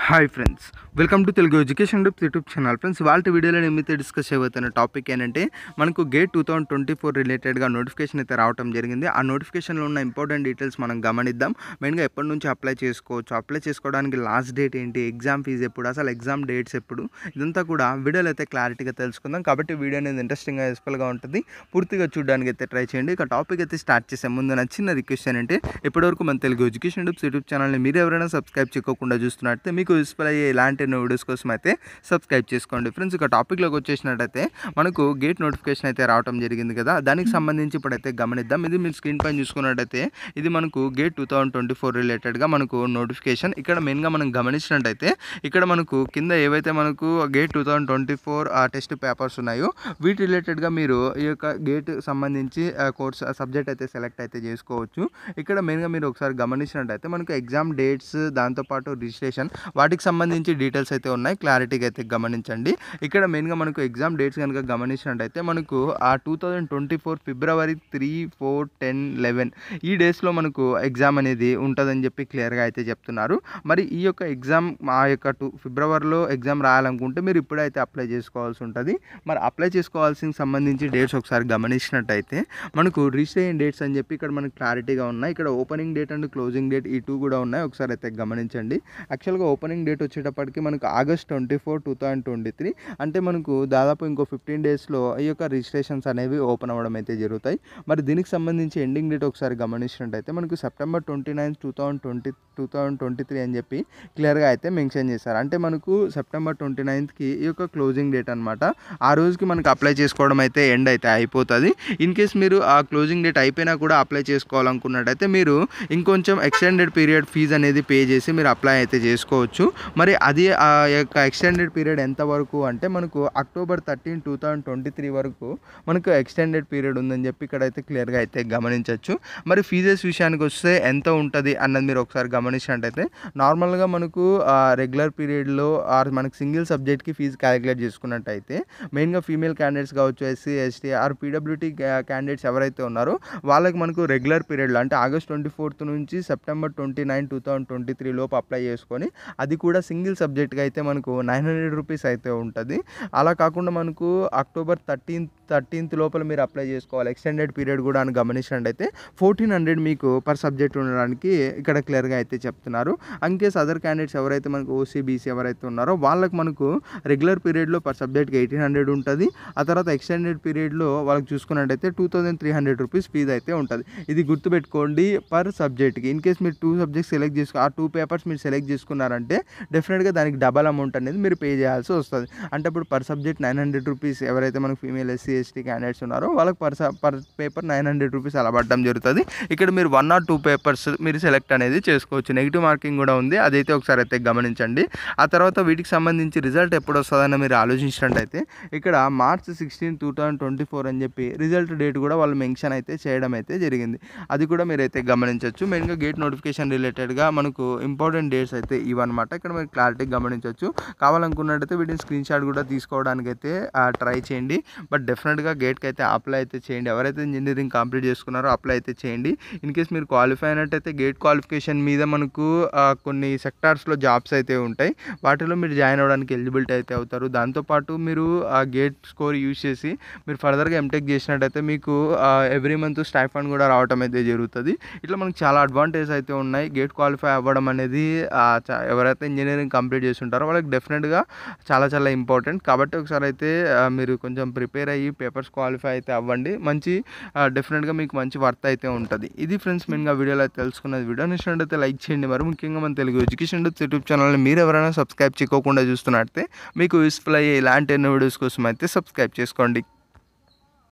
hi friends welcome to Telugu education dupes YouTube channel friends వాళ్ళ వీడియోలో నేను మీతో డిస్కస్ చేయబోతున్న టాపిక్ ఏంటంటే మనకు GATE two thousand twenty four రిలేటెడ్గా నోటిఫికేషన్ అయితే రావడం జరిగింది ఆ నోటిఫికేషన్లో ఉన్న ఇంపార్టెంట్ డీటెయిల్స్ మనం గమనిద్దాం మెయిన్గా ఎప్పటి నుంచి అప్లై చేసుకోవచ్చు అప్లై చేసుకోవడానికి లాస్ట్ డేట్ ఏంటి ఎగ్జామ్ ఫీజు ఎప్పుడు అసలు ఎగ్జామ్ డేట్స్ ఎప్పుడు ఇదంతా కూడా వీడియోలో అయితే క్లారిటీగా తెలుసుకుందాం కాబట్టి వీడియో అనేది ఇంట్రెస్టింగ్గా యూస్ఫుల్గా ఉంటుంది పూర్తిగా చూడడానికి అయితే ట్రై చేయండి ఇక టాపిక్ అయితే స్టార్ట్ చేసే ముందు నా చిన్న రిక్వెస్ట్ ఏంటంటే ఇప్పటివరకు మన తెలుగు ఎడ్యుకేషన్ డూప్స్ యూట్యూబ్ ఛానల్ని మీరు ఎవరైనా సబ్స్క్రైబ్ చేయకుండా చూస్తున్నట్టే మీకు యూస్ఫుల్ అయ్యే ఇలాంటి వీడియోస్ కోసం అయితే సబ్స్క్రైబ్ చేసుకోండి ఫ్రెండ్స్ ఇక టాపిక్లోకి వచ్చేసినట్టయితే మనకు గేట్ నోటిఫికేషన్ అయితే రావడం జరిగింది కదా దానికి సంబంధించి ఇప్పుడైతే గమనిద్దాం ఇది మీరు స్క్రీన్ పైన చూసుకున్నట్టయితే ఇది మనకు GATE two thousand twenty four రిలేటెడ్గా మనకు నోటిఫికేషన్ ఇక్కడ మెయిన్గా మనం గమనించినట్టయితే ఇక్కడ మనకు కింద ఏవైతే మనకు GATE two thousand twenty four test papers ఉన్నాయో వీటి రిలేటెడ్గా మీరు ఈ యొక్క గేట్ సంబంధించి కోర్స్ సబ్జెక్ట్ అయితే సెలెక్ట్ అయితే చేసుకోవచ్చు ఇక్కడ మెయిన్గా మీరు ఒకసారి గమనించినట్టయితే మనకు ఎగ్జామ్ డేట్స్ దాంతోపాటు రిజిస్ట్రేషన్ వాటికి సంబంధించి డీటెయిల్స్ అయితే ఉన్నాయి క్లారిటీగా అయితే గమనించండి ఇక్కడ మెయిన్గా మనకు ఎగ్జామ్ డేట్స్ కనుక గమనించినట్టయితే మనకు ఆ two thousand twenty four February three four ten eleven ఈ డేస్లో మనకు ఎగ్జామ్ అనేది ఉంటుందని చెప్పి క్లియర్గా అయితే చెప్తున్నారు మరి ఈ యొక్క ఎగ్జామ్ ఆ యొక్క టూ ఫిబ్రవరిలో ఎగ్జామ్ రాయాలనుకుంటే మీరు ఇప్పుడైతే అప్లై చేసుకోవాల్సి ఉంటుంది మరి అప్లై చేసుకోవాల్సిన సంబంధించి డేట్స్ ఒకసారి గమనించినట్టయితే మనకు రిజిస్ట్రేషన్ డేట్స్ అని చెప్పి ఇక్కడ మనకు క్లారిటీగా ఉన్నాయి ఇక్కడ opening date and closing date ఈ టూ కూడా ఉన్నాయి ఒకసారి అయితే గమనించండి యాక్చువల్గా ఓపెనింగ్ డేట్ వచ్చేటప్పటికి మనకు August twenty four two thousand twenty three అంటే మనకు దాదాపు ఇంకో ఫిఫ్టీన్ డేస్లో ఈ యొక్క రిజిస్ట్రేషన్స్ అనేవి ఓపెన్ అవ్వడం అయితే జరుగుతాయి మరి దీనికి సంబంధించి ఎండింగ్ డేట్ ఒకసారి గమనించినట్టయితే మనకు September twenty ninth two thousand twenty two thousand twenty three అని చెప్పి క్లియర్గా అయితే మెన్షన్ చేశారు అంటే మనకు సెప్టెంబర్ ట్వంటీ నైన్త్కి ఈ యొక్క క్లోజింగ్ డేట్ అనమాట ఆ రోజుకి మనకు అప్లై చేసుకోవడం అయితే ఎండ్ అయితే అయిపోతుంది ఇన్ కేస్ మీరు ఆ క్లోజింగ్ డేట్ అయిపోయినా కూడా అప్లై చేసుకోవాలనుకున్నట్టయితే మీరు ఇంకొంచెం ఎక్స్టెండెడ్ పీరియడ్ ఫీజు అనేది పే చేసి మీరు అప్లై అయితే చేసుకోవచ్చు మరి అది ఆ యొక్క ఎక్స్టెండెడ్ పీరియడ్ ఎంత వరకు అంటే మనకు October thirteen two thousand twenty three వరకు మనకు ఎక్స్టెండెడ్ పీరియడ్ ఉందని చెప్పి ఇక్కడైతే క్లియర్గా అయితే గమనించవచ్చు మరి ఫీజెస్ విషయానికి వస్తే ఎంత ఉంటుంది అన్నది మీరు ఒకసారి గమనించినట్టయితే నార్మల్గా మనకు రెగ్యులర్ పీరియడ్లో ఆర్ మనకు సింగిల్ సబ్జెక్ట్కి ఫీజు క్యాలిక్యులేట్ చేసుకున్నట్టయితే మెయిన్గా ఫీమేల్ క్యాండిడేట్స్ కావచ్చు SC ST or PWT candidates ఎవరైతే ఉన్నారో వాళ్ళకి మనకు రెగ్యులర్ పీరియడ్లో అంటే ఆగస్ట్ ట్వంటీ ఫోర్త్ నుంచి September twenty nine two thousand twenty three లోపు అప్లై చేసుకొని అది కూడా సింగిల్ సబ్జెక్ట్గా అయితే మనకు నైన్ హండ్రెడ్ రూపీస్ అయితే ఉంటుంది అలా కాకుండా మనకు అక్టోబర్ థర్టీన్త్ థర్టీన్త్ లోపల మీరు అప్లై చేసుకోవాలి ఎక్స్టెండెడ్ పీరియడ్ కూడా అని గమనించినట్టయితే ఫోర్టీన్ హండ్రెడ్ మీకు పర్ సబ్జెక్ట్ ఉండడానికి ఇక్కడ క్లియర్గా అయితే చెప్తున్నారు అంకేస్ అదర్ క్యాండిడేట్స్ ఎవరైతే మనకు ఓసీ బీసీ ఎవరైతే ఉన్నారో వాళ్ళకి మనకు రెగ్యులర్ పీరియడ్లో పర్ సబ్జెక్ట్కి ఎయిటీన్ హండ్రెడ్ ఉంటుంది ఆ తర్వాత ఎక్స్టెండెడ్ పీరియడ్లో వాళ్ళకి చూసుకున్నట్టయితే two thousand three hundred rupees fee అయితే ఉంటుంది ఇది గుర్తుపెట్టుకోండి పర్ సబ్జెక్ట్కి ఇన్ కేస్ మీరు టూ సబ్జెక్ట్స్ సెలెక్ట్ చేసుకు ఆ టూ పేపర్స్ మీరు సెలెక్ట్ చేసుకున్నారంటే డెఫినెట్గా దానికి డబల్ అమౌంట్ అనేది మీరు పే చేయాల్సి వస్తుంది అంటే ఇప్పుడు per subject nine hundred rupees ఎవరైతే మనకు ఫీమేల్ ఎస్సీ ఎస్టీ క్యాండిడేట్స్ ఉన్నారో వాళ్ళకి per per paper nine hundred rupees అలా పడడం జరుగుతుంది ఇక్కడ మీరు వన్ ఆర్ టూ పేపర్స్ మీరు సెలెక్ట్ అనేది చేసుకోవచ్చు నెగిటివ్ మార్కింగ్ కూడా ఉంది అదైతే ఒకసారి అయితే గమనించండి ఆ తర్వాత వీటికి సంబంధించి రిజల్ట్ ఎప్పుడు వస్తుందని మీరు ఆలోచించినట్టయితే ఇక్కడ March sixteen two thousand twenty four అని చెప్పి రిజల్ట్ డేట్ కూడా వాళ్ళు మెన్షన్ అయితే చేయడం అయితే జరిగింది అది కూడా మీరైతే గమనించవచ్చు మెయిన్గా గేట్ నోటిఫికేషన్ రిలేటెడ్గా మనకు ఇంపార్టెంట్ డేట్స్ అయితే ఇవన్నమాట ఇక్కడ మీరు క్లారిటీ గమనించవచ్చు కావాలనుకున్నట్టయితే వీటిని స్క్రీన్ షాట్ కూడా తీసుకోవడానికి అయితే ట్రై చేయండి బట్ డెఫినెట్గా గేట్కి అయితే అప్లై అయితే చేయండి ఎవరైతే ఇంజనీరింగ్ కంప్లీట్ చేసుకున్నారో అప్లై అయితే చేయండి ఇన్ కేస్ మీరు క్వాలిఫై అయినట్టయితే గేట్ క్వాలిఫికేషన్ మీద మనకు ఆ, కొన్ని సెక్టార్స్లో జాబ్స్ అయితే ఉంటాయి వాటిలో మీరు జాయిన్ అవ్వడానికి ఎలిజిబిలిటీ అయితే అవుతారు దాంతోపాటు మీరు ఆ గేట్ స్కోర్ యూజ్ చేసి మీరు ఫర్దర్గా ఎంటెక్ చేసినట్టయితే మీకు ఎవ్రీ మంత్ స్టైఫండ్ కూడా రావడం అయితే జరుగుతుంది ఇట్లా మనకు చాలా అడ్వాంటేజ్ అయితే ఉన్నాయి గేట్ క్వాలిఫై అవ్వడం అనేది ఆ, చా- ఎవరైతే ఇంజనీరింగ్ కంప్లీట్ చేసి ఉంటారో వాళ్ళకి డెఫినెట్గా చాలా చాలా ఇంపార్టెంట్ కాబట్టి ఒకసారి అయితే ఆ, మీరు కొంచెం ప్రిపేర్ అయ్యి పేపర్స్ క్వాలిఫై అయితే అవ్వండి మంచి డెఫినెట్గా మీకు మంచి వర్త్ అయితే ఉంటుంది ఇది ఫ్రెండ్స్ మెయిన్గా వీడియోలో అయితే తెలుసుకున్నది వీడియో నచ్చినట్టయితే లైక్ చేయండి మరి ముఖ్యంగా మన తెలుగు ఎడ్యుకేషన్ యూట్యూబ్ ఛానల్ని మీరు ఎవరైనా సబ్స్క్రైబ్ చేయకోకుండా చూస్తున్నట్టే మీకు యూస్ఫుల్ అయ్యే ఇలాంటి ఎన్నో వీడియోస్ కోసం అయితే సబ్స్క్రైబ్ చేసుకోండి